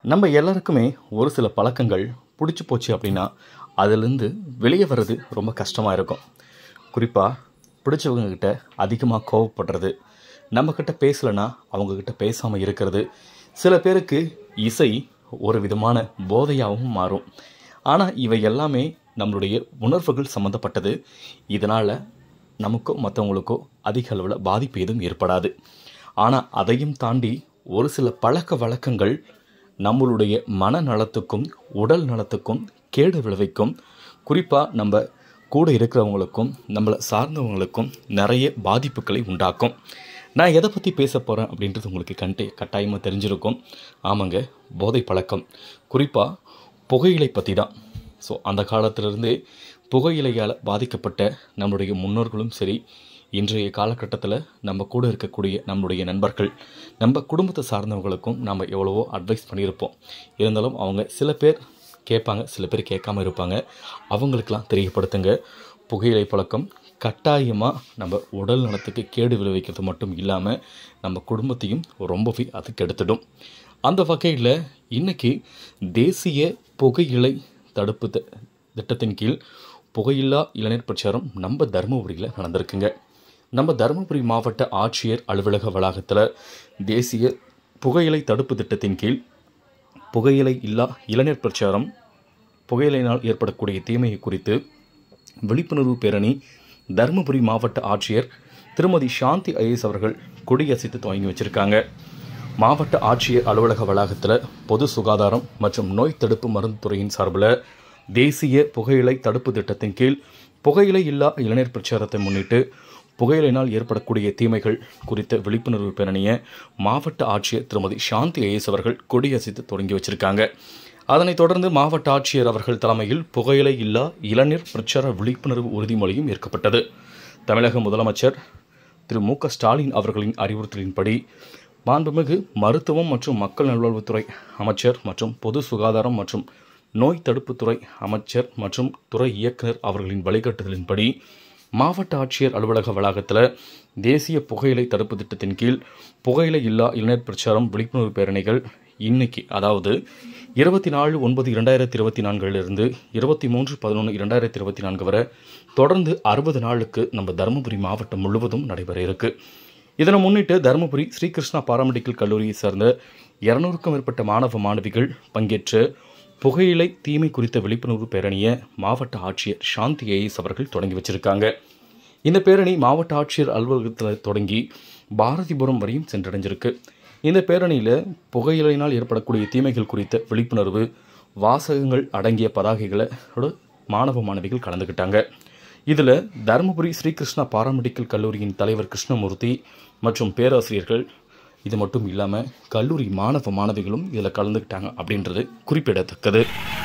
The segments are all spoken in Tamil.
நம்ம எல்லாருக்குமே ஒரு சில பழக்கங்கள் பிடிச்சி போச்சு அப்படின்னா அதுலேருந்து வெளியே வர்றது ரொம்ப கஷ்டமாக இருக்கும் குறிப்பாக பிடிச்சவங்க கிட்ட அதிகமாக கோவப்படுறது நம்மக்கிட்ட பேசலைன்னா அவங்கக்கிட்ட பேசாமல் இருக்கிறது சில பேருக்கு இசை ஒரு விதமான போதையாகவும் மாறும் ஆனால் இவை எல்லாமே நம்மளுடைய உணர்வுகள் சம்மந்தப்பட்டது இதனால் நமக்கோ மற்றவங்களுக்கோ அதிக அளவில் பாதிப்பு எதுவும் ஏற்படாது ஆனால் அதையும் தாண்டி ஒரு சில பழக்க வழக்கங்கள் நம்மளுடைய மனநலத்துக்கும் உடல் நலத்துக்கும் கேடு விளைவிக்கும் குறிப்பாக நம்ம கூட இருக்கிறவங்களுக்கும் நம்மளை சார்ந்தவங்களுக்கும் நிறைய பாதிப்புகளை உண்டாக்கும் நான் எதை பற்றி பேச போகிறேன் அப்படின்றது உங்களுக்கு கண்டே கட்டாயமாக தெரிஞ்சிருக்கும் ஆமாங்க போதை பழக்கம் குறிப்பாக புகையிலை பற்றி தான் ஸோ அந்த காலத்திலிருந்தே புகையிலையால் பாதிக்கப்பட்ட நம்மளுடைய முன்னோர்களும் சரி இன்றைய காலகட்டத்தில் நம்ம கூட இருக்கக்கூடிய நம்மளுடைய நண்பர்கள் நம்ம குடும்பத்தை சார்ந்தவங்களுக்கும் நம்ம எவ்வளவோ அட்வைஸ் பண்ணியிருப்போம் இருந்தாலும் அவங்க சில பேர் கேட்பாங்க சில பேர் கேட்காம இருப்பாங்க அவங்களுக்கெல்லாம் தெரியப்படுத்துங்க புகையிலை பழக்கம் கட்டாயமாக நம்ம உடல் நலத்துக்கு கேடு விளைவிக்கிறது மட்டும் இல்லாமல் நம்ம குடும்பத்தையும் ரொம்பவே அது கெடுத்துடும் அந்த வகையில் இன்னைக்கு தேசிய புகையிலை தடுப்பு தி- திட்டத்தின் கீழ் புகையில்லா இளைஞர் பிரச்சாரம் நம்ம தருமபுரியில் நடந்திருக்குங்க நம்ம தருமபுரி மாவட்ட ஆட்சியர் அலுவலக வளாகத்தில் தேசிய புகையிலை தடுப்பு திட்டத்தின் கீழ் புகையிலை இல்லா இளைஞர் பிரச்சாரம் புகையிலையினால் ஏற்படக்கூடிய தீமையை குறித்து விழிப்புணர்வு பேரணி தருமபுரி மாவட்ட ஆட்சியர் திருமதி சாந்தி ஐஏஎஸ் அவர்கள் கொடியசைத்து துவங்கி வச்சிருக்காங்க மாவட்ட ஆட்சியர் அலுவலக வளாகத்தில் பொது சுகாதாரம் மற்றும் நோய் தடுப்பு மருந்து துறையின் சார்பில் தேசிய புகையிலை தடுப்பு திட்டத்தின் கீழ் புகையிலை இல்லா இளைஞர் பிரச்சாரத்தை முன்னிட்டு புகையிலையினால் ஏற்படக்கூடிய தீமைகள் குறித்த விழிப்புணர்வு பேரணியை மாவட்ட ஆட்சியர் திருமதி சாந்தி ஐஏஎஸ் அவர்கள் கொடியசைத்து தொடங்கி வச்சிருக்காங்க அதனைத் தொடர்ந்து மாவட்ட ஆட்சியர் அவர்கள் தலைமையில் புகையிலை இல்லா இளநீர் பிரச்சார விழிப்புணர்வு உறுதிமொழியும் ஏற்கப்பட்டது தமிழக முதலமைச்சர் திரு மு க ஸ்டாலின் அவர்களின் அறிவுறுத்தலின்படி மாண்புமிகு மருத்துவம் மற்றும் மக்கள் நல்வாழ்வுத்துறை அமைச்சர் மற்றும் பொது சுகாதாரம் மற்றும் நோய் தடுப்புத்துறை அமைச்சர் மற்றும் துறை இயக்குனர் அவர்களின் வழிகாட்டுதலின்படி மாவட்ட ஆட்சியர் அலுவலக வளாகத்தில் தேசிய புகையிலை தடுப்பு திட்டத்தின் கீழ் புகையிலை இல்லா இளைஞர் பிரச்சாரம் விழிப்புணர்வு பேரணிகள் இன்னைக்கு அதாவது இருபத்தி நாலு ஒன்பது இரண்டாயிரத்தி இருபத்தி நான்கிலிருந்து இருபத்தி மூன்று பதினொன்று இரண்டாயிரத்தி இருபத்தி நான்கு வரை தொடர்ந்து அறுபது நாளுக்கு நம்ம தருமபுரி மாவட்டம் முழுவதும் நடைபெற இருக்கு இதனை முன்னிட்டு தருமபுரி ஸ்ரீகிருஷ்ணா பாராமெடிக்கல் கல்லூரியை சேர்ந்த இருநூறுக்கும் மேற்பட்ட மாணவ மாணவிகள் பங்கேற்ற புகையிலை தீமை குறித்த விழிப்புணர்வு பேரணியை மாவட்ட ஆட்சியர் சாந்தி ஏஎஸ் அவர்கள் தொடங்கி வச்சிருக்காங்க இந்த பேரணி மாவட்ட ஆட்சியர் அலுவலகத்தில் தொடங்கி பாரதிபுரம் வரையும் சென்றடைஞ்சிருக்கு இந்த பேரணியில் புகையிலையினால் ஏற்படக்கூடிய தீமைகள் குறித்த விழிப்புணர்வு வாசகங்கள் அடங்கிய பதாகைகளோட மாணவ மாணவிகள் கலந்துக்கிட்டாங்க இதில் தருமபுரி ஸ்ரீகிருஷ்ணா பாராமெடிக்கல் கல்லூரியின் தலைவர் கிருஷ்ணமூர்த்தி மற்றும் பேராசிரியர்கள் இது மட்டும் இல்லாமல் கல்லூரி மாணவ மாணவிகளும் இதில் கலந்துக்கிட்டாங்க அப்படின்றது குறிப்பிடத்தக்கது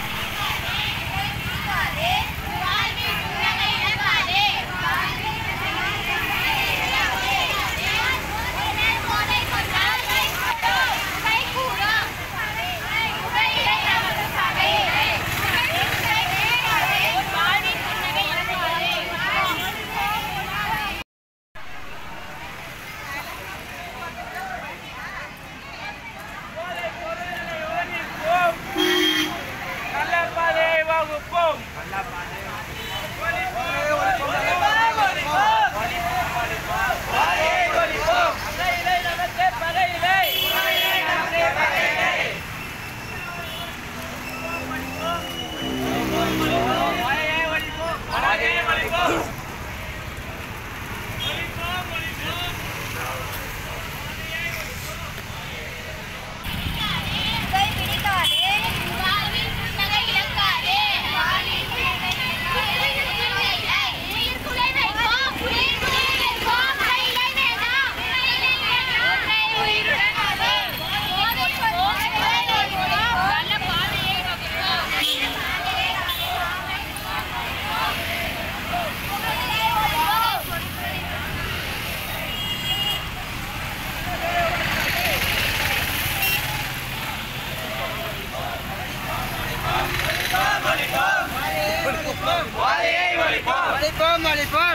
நல்ல பாதை வகுப்போம் பகையிலை நமக்கு பகையிலை பகையை ஒழிப்போம் பகையை ஒழிப்போம் அழிப்போம் அழிப்போம்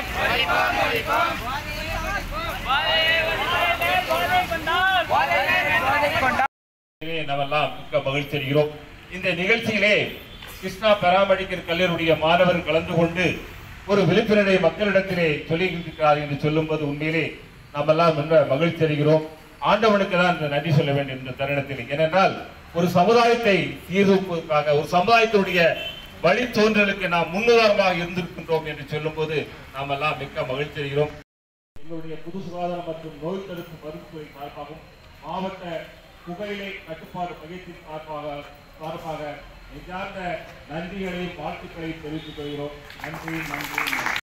பகையை ஒழிப்போம் போதை கொண்டால் இதிலே நாமெல்லாம் மிக்க மகிழ்ச்சி அடைகிறோம் இந்த நிகழ்ச்சியிலே கிருஷ்ணா பராமடிக்கர் கல்லூரியுடைய மாணவர் கலந்து கொண்டு ஒரு விழிப்புணர்வை மக்களிடத்திலே சொல்லியிருக்கிறார் என்று சொல்லும்போது உண்மையிலே நாமெல்லாம் மிக மகிழ்ச்சி அடைகிறோம் ஆண்டவனுக்கு தான் இந்த நன்றி சொல்ல வேண்டும் இந்த தருணத்தில் ஏனென்றால் ஒரு சமுதாயத்தை சீர்தூக்குவதற்காக ஒரு சமுதாயத்தினுடைய வழித்தோன்றலுக்கு நாம் முன்னுதாரணமாக இருந்திருக்கின்றோம் என்று சொல்லும்போது நாமெல்லாம் மிக்க மகிழ்ச்சி அடைகிறோம் எங்களுடைய பொது சுகாதாரம் மற்றும் நோய் தடுப்பு மருத்துவத்துறை சார்பாகவும் மாவட்ட புகையிலை கட்டுப்பாடு மையத்தின் சார்பாக சார்பாக நெஞ்சார்ந்த நன்றிகளையும் வாழ்த்துக்களையும் தெரிவித்துக் கொள்கிறோம் நன்றி நன்றி நன்றி